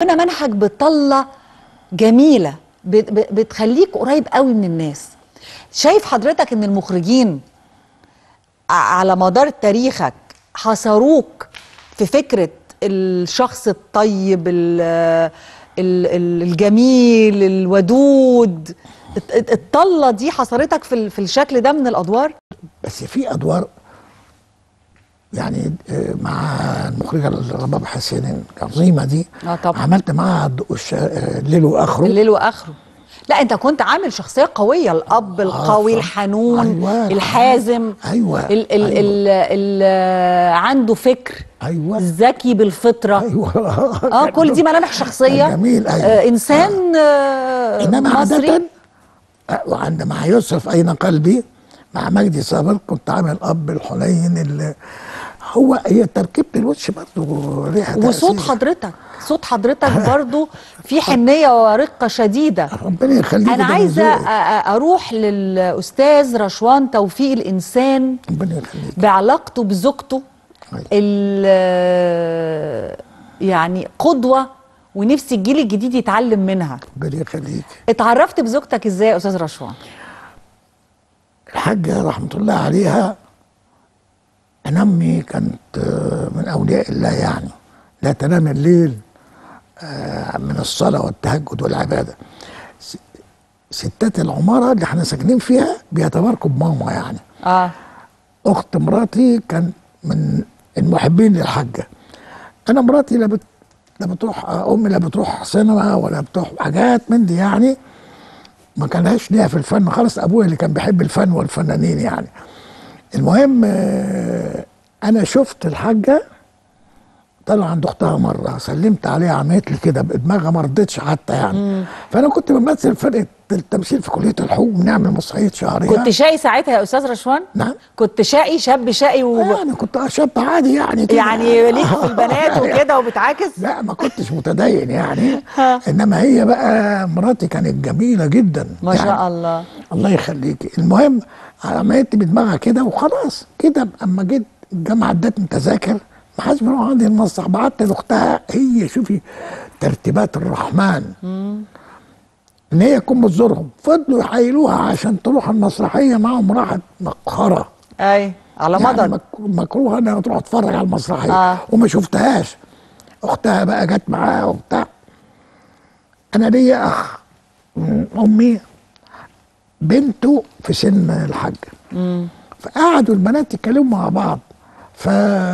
هنا منهج بطلة جميلة بت- بت- بتخليك قريب قوي من الناس شايف حضرتك ان المخرجين ع- على مدار تاريخك حصروك في فكرة الشخص الطيب ال ال ال الجميل الودود الت- الت- الطلة دي حصرتك في ال- في الشكل ده من الأدوار بس في ادوار يعني آه، مع المخرجه رباب حسين العظيمه دي آه طبعا. عملت معاها الضوء الش- آه، الليل واخره الليل واخره لا انت كنت عامل شخصيه قويه الاب القوي طبعا. الحنون أيوة. الحازم أيوة. ال ال أيوة. ال ال عنده فكر ايوه ذكي بالفطره ايوه اه كل دي ملامح شخصيه كان جميل، أيوة. آه انسان آه انما مصري عاده آه، وعند مع يسرف اين قلبي مع مجدي صابر كنت عامل اب الحنين اللي هو هي تركيبه الوش برضه ليها وصوت تأثير. حضرتك صوت حضرتك برضو في حنيه ورقه شديده ربنا يخليك انا ده عايزه من ذوقك. أ- أ- اروح للاستاذ رشوان توفيق الانسان ربنا يخليك بعلاقته بزوجته أيوة. ال- يعني قدوة ونفسي الجيل الجديد يتعلم منها ربنا يخليك اتعرفت بزوجتك ازاي يا استاذ رشوان الحاجة رحمة الله عليها أنا أمي كانت آه، من أولياء الله يعني لا تنام الليل آه، من الصلاة والتهجد والعبادة س- ستات العمارة اللي احنا ساكنين فيها بيتباركوا بماما يعني اه أخت مراتي كان من المحبين للحاجة أنا مراتي لا بت... لا بتروح أمي لا بتروح سينما ولا بتروح حاجات من دي يعني ما كانهاش ليها في الفن خالص أبويا اللي كان بيحب الفن والفنانين يعني المهم آه، أنا شفت الحاجة طلع عند اختها مره سلمت عليها عملت لي كده بدماغها ما رضتش حتى يعني فانا كنت بمثل فرقه التمثيل في كليه الحقوق بنعمل مسرحيه شهريه كنت شقي ساعتها يا استاذ رشوان نعم كنت شقي شاب شقي و... يعني كنت شاب عادي يعني كده يعني ليك في البنات وكده وبتعاكس لا ما كنتش متدين يعني ها. انما هي بقى مراتي كانت جميله جدا ما يعني شاء الله الله يخليكي المهم عملت بدماغها كده وخلاص كده اما جيت الجامعه ادتني تذاكر ما حدش بيروح عندي المسرح بعت لاختها هي شوفي ترتيبات الرحمن ان هي تكون بتزورهم فضلوا يحايلوها عشان تروح المسرحيه معاهم راحت مقهره اي على يعني مضض مك- مكروه انها تروح تتفرج على المسرحيه آه. وما شفتهاش اختها بقى جت معاها وبتاع انا ليا اخ من امي بنته في سن الحاج فقعدوا البنات يتكلموا مع بعض ف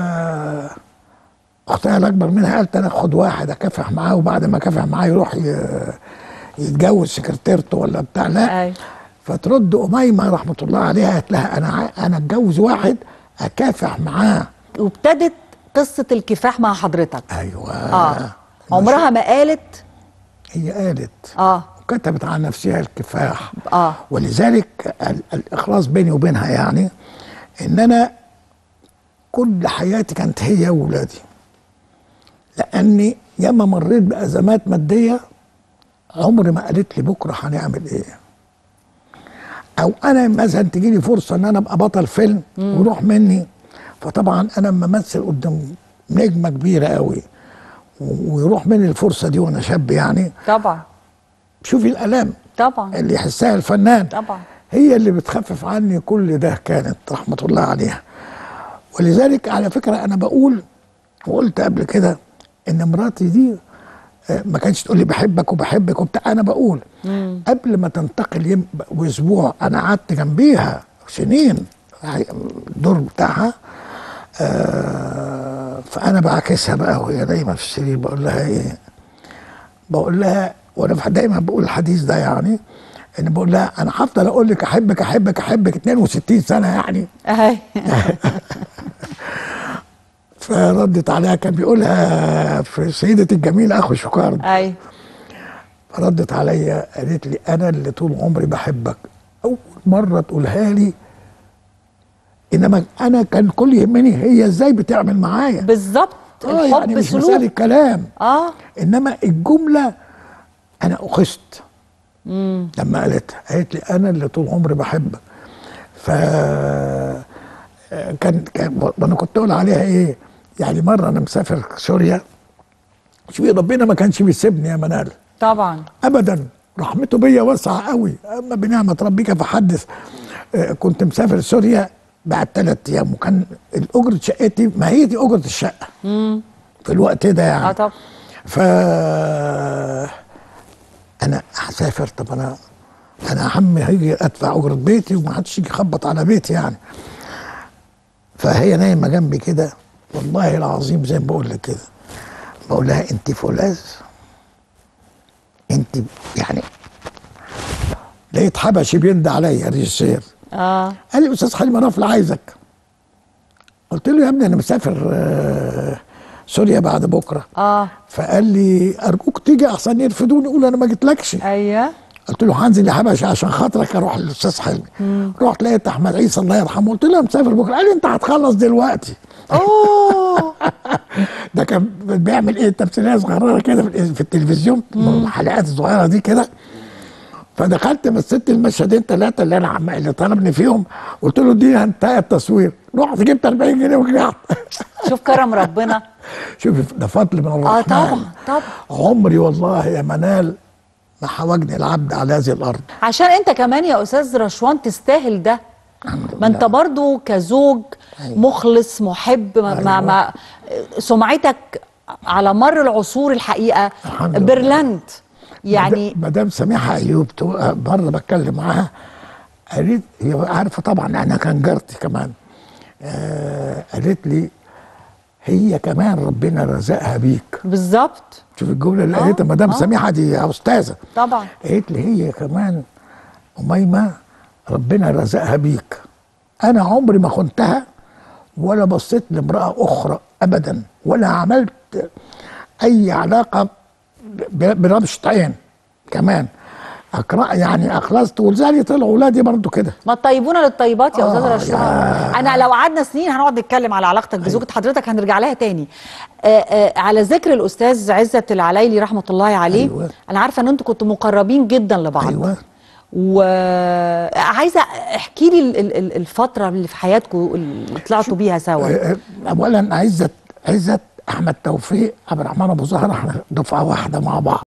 اختها الاكبر منها قالت انا اخد واحد اكافح معاه وبعد ما اكافح معاه يروح ي- يتجوز سكرتيرته ولا بتاع لا أي. فترد اميمه رحمه الله عليها قالت لها انا ع- انا اتجوز واحد اكافح معاه وابتدت قصه الكفاح مع حضرتك ايوه اه عمرها ما قالت هي قالت اه وكتبت عن نفسها الكفاح اه ولذلك ال- الاخلاص بيني وبينها يعني ان انا كل حياتي كانت هي واولادي لاني ياما مريت بازمات ماديه عمري ما قالت لي بكره هنعمل ايه او انا مثلا تجي لي فرصه ان انا ابقى بطل فيلم ويروح مني فطبعا انا لما امثل قدام نجمه كبيره قوي و- ويروح مني الفرصه دي وانا شاب يعني طبعا شوفي الالام طبعا اللي يحسها الفنان طبعا هي اللي بتخفف عني كل ده كانت رحمة الله عليها ولذلك على فكرة أنا بقول وقلت قبل كده إن مراتي دي آه، ما كانتش تقول لي بحبك وبحبك وبتاع أنا بقول قبل ما تنتقل يم وأسبوع أنا قعدت جنبيها سنين الدور بتاعها آه، فأنا بعكسها بقى وهي نايمة في السرير بقول لها إيه بقول لها وانا دايما بقول الحديث ده يعني ان بقول لها انا هفضل اقول لك احبك احبك احبك 62 سنه يعني اهي فردت عليها كان بيقولها في سيدة الجميل اخو شكار اي ردت عليا قالت لي انا اللي طول عمري بحبك اول مره تقولها لي انما انا كان كل يهمني هي ازاي بتعمل معايا بالظبط اه الحب يعني مش سلوك مسألة كلام اه انما الجمله انا اخذت لما قالتها قالت لي انا اللي طول عمري بحبك ف كان كان وانا كنت اقول عليها ايه يعني مره انا مسافر سوريا شوفي ربنا ما كانش بيسيبني يا منال طبعا ابدا رحمته بيا واسعه قوي اما بنعمه ربك فحدث آه، كنت مسافر سوريا بعد ثلاث ايام وكان الاجره شقتي ما هي دي اجره الشقه في الوقت ده يعني اه طبعا ف انا هسافر طب انا انا عمي هيجي ادفع اجره بيتي وما حدش يجي يخبط على بيتي يعني فهي نايمه جنبي كده والله العظيم زي ما بقول لك كده بقول لها انت فولاذ انت يعني لقيت حبشي بيند عليا ريجيسير اه قال لي استاذ حلمي رافل عايزك قلت له يا ابني انا مسافر آه، سوريا بعد بكره اه فقال لي ارجوك تيجي احسن يرفدوني يقول انا ما جيتلكش ايوه قلت له هنزل يا حبشي عشان خاطرك اروح للاستاذ حلمي رحت لقيت احمد عيسى الله يرحمه قلت له أنا مسافر بكره قال لي انت هتخلص دلوقتي اوه ده كان بيعمل ايه تمثيليه صغيره كده في في التلفزيون الحلقات الصغيره دي كده فدخلت مثلت المشهدين ثلاثه اللي انا عم اللي طلبني فيهم قلت له دي انتهى التصوير رحت جبت 40 جنيه ورجعت شوف كرم ربنا شوف ده فضل من الرحمن اه طبعا طبعا عمري والله يا منال ما حوجني العبد على هذه الارض عشان انت كمان يا استاذ رشوان تستاهل ده ما انت برضو كزوج أيوة. مخلص محب ما, ما, أيوة. ما سمعتك على مر العصور الحقيقه الحمد لله. برلنت يعني مدام سميحه ايوب تو- مره بتكلم معاها قالت هي عارفه طبعا انا كان جارتي كمان آه قالت لي هي كمان ربنا رزقها بيك بالظبط شوف الجمله اللي آه، قالتها مدام آه. سميحه دي استاذه طبعا قالت لي هي كمان أميمة ربنا رزقها بيك أنا عمري ما خنتها ولا بصيت لامرأة أخرى أبدا ولا عملت أي علاقة ب- برمشة عين كمان أقرأ يعني أخلصت ولذلك طلعوا أولادي برضو كده ما الطيبون للطيبات يا آه، استاذ رشوان يا- انا لو قعدنا سنين هنقعد نتكلم على علاقتك بزوجة حضرتك هنرجع لها تاني آه آه على ذكر الاستاذ عزت العلايلي رحمه الله عليه أيوة. انا عارفه ان انتوا كنتوا مقربين جدا لبعض أيوة وعايزه احكي لي ال- ال- ال- الفتره اللي في حياتكم اللي طلعتوا بيها سوا آه، آه، أولا عزت عزت أحمد توفيق عبد الرحمن أبو زهر احنا دفعة واحدة مع بعض